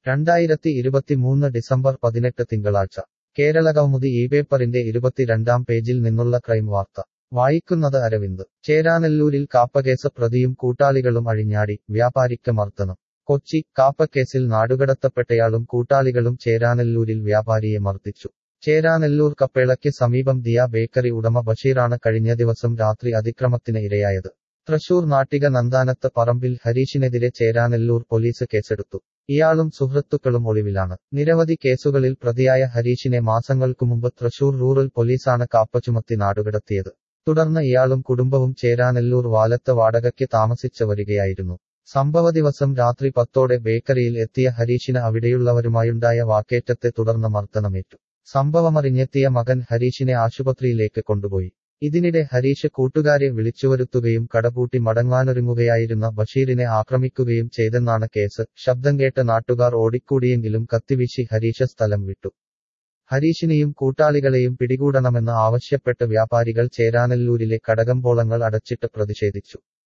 രണ്ടായിരത്തി ഇരുപത്തിമൂന്ന് ഡിസംബർ പതിനെട്ട് തിങ്കളാഴ്ച കേരളകൗമുദി ഈ പേപ്പറിന്റെ ഇരുപത്തിരണ്ടാം പേജിൽ നിന്നുള്ള ക്രൈം വാർത്ത വായിക്കുന്നത് അരവിന്ദ് ചേരാനെല്ലൂരിൽ കാപ്പകേസ് പ്രതിയും കൂട്ടാളികളും അഴിഞ്ഞാടി വ്യാപാരിക്ക് മർദ്ദനം കൊച്ചി കാപ്പക്കേസിൽ നാടുകടത്തപ്പെട്ടയാളും കൂട്ടാളികളും ചേരാനെല്ലൂരിൽ വ്യാപാരിയെ മർദ്ദിച്ചു ചേരാനെല്ലൂർ കപ്പേളയ്ക്ക് സമീപം ദിയ ബേക്കറി ഉടമ ബഷീറാണ് കഴിഞ്ഞ ദിവസം രാത്രി അതിക്രമത്തിന് ഇരയായത് തൃശൂർ നാട്ടിക നന്ദാനത്ത് പറമ്പിൽ ഹരീഷിനെതിരെ ചേരാനെല്ലൂർ പോലീസ് കേസെടുത്തു ഇയാളും സുഹൃത്തുക്കളും ഒളിവിലാണ് നിരവധി കേസുകളിൽ പ്രതിയായ ഹരീഷിനെ മാസങ്ങൾക്കു മുമ്പ് തൃശൂർ റൂറൽ പോലീസാണ് കാപ്പ ചുമത്തി നാടുകടത്തിയത് തുടർന്ന് ഇയാളും കുടുംബവും ചേരാനെല്ലൂർ വാലത്ത് വാടകയ്ക്ക് താമസിച്ചു വരികയായിരുന്നു സംഭവ ദിവസം രാത്രി പത്തോടെ ബേക്കറിയിൽ എത്തിയ ഹരീഷിന് അവിടെയുള്ളവരുമായുണ്ടായ വാക്കേറ്റത്തെ തുടർന്ന് മർദ്ദനമേറ്റു സംഭവമറിഞ്ഞെത്തിയ മകൻ ഹരീഷിനെ ആശുപത്രിയിലേക്ക് കൊണ്ടുപോയി ഇതിനിടെ ഹരീഷ് കൂട്ടുകാരെ വിളിച്ചുവരുത്തുകയും കടപൂട്ടി മടങ്ങാനൊരുങ്ങുകയായിരുന്ന ബഷീറിനെ ആക്രമിക്കുകയും ചെയ്തെന്നാണ് കേസ് ശബ്ദം കേട്ട് നാട്ടുകാർ ഓടിക്കൂടിയെങ്കിലും കത്തിവീശി ഹരീഷ് സ്ഥലം വിട്ടു ഹരീഷിനെയും കൂട്ടാളികളെയും പിടികൂടണമെന്ന് ആവശ്യപ്പെട്ട് വ്യാപാരികൾ ചേരാനെല്ലൂരിലെ കടകമ്പോളങ്ങൾ അടച്ചിട്ട് പ്രതിഷേധിച്ചു